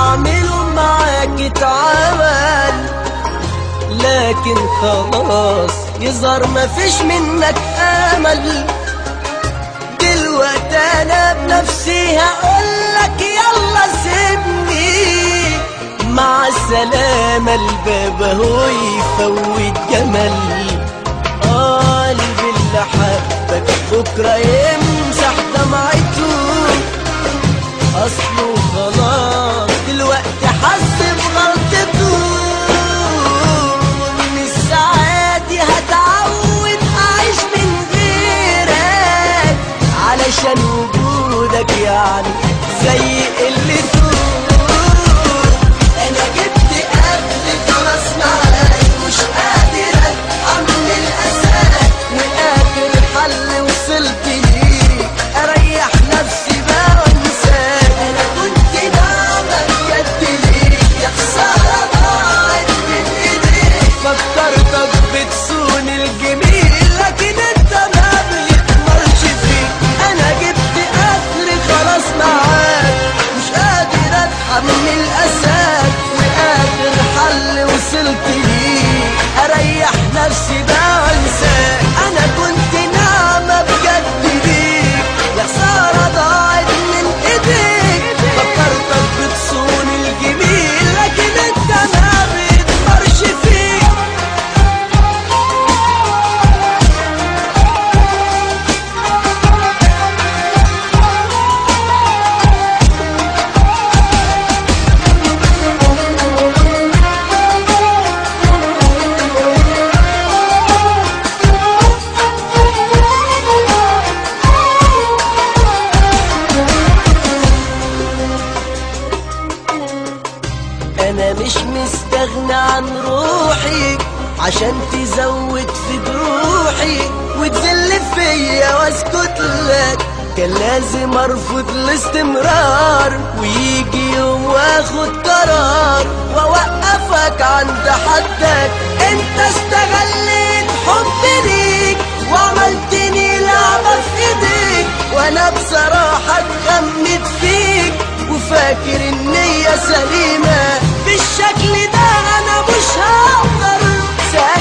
اعمله معاك اتعمل لكن خلاص يظهر مفيش منك امل دلوقتي انا بنفسي هقولك يلا سيبني مع السلامة الباب هو يفوت جمل قلبي اللي حبك بكرة يمسح دمعته اصله خلاص دلوقتي حس بغلطته من الساعات دي هتعود اعيش من غيرك علشان وجودك يعني زي قلته انا جبت قبل خلاص معاك مش قادر اتحمل اساك واخر حل وصلت ليه اريح نفسي بقى وانساك انا كنت ناعمة بجد ليك يا خسارة ضاعت من ايديك فكرتك بتصون الجميل لكن انت ما بيكملش فيك انا جبت اخري خلاص معاك مش قادر اتحمل اساك واخر حل وصلت ليه اريح نفسي بقى وانساك انا كنت ناعمة بجد بيك يا خسارة ضاعت من ايديك فكرتك بتصون الجميل لكن انت ما بيتمرش فيك انا مش مستغنى عن روحي عشان تزود في جروحي وتذل فيا واسكت لك كان لازم ارفض الاستمرار ويجي يوم واخد قرار واوقفك عند حدك انت استغليت حبي ليك وعملتني لعبة في ايديك وانا بصراحة اتغمت فيك وفاكر النية سليمة بالشكل ده انا مش هقدر ساكت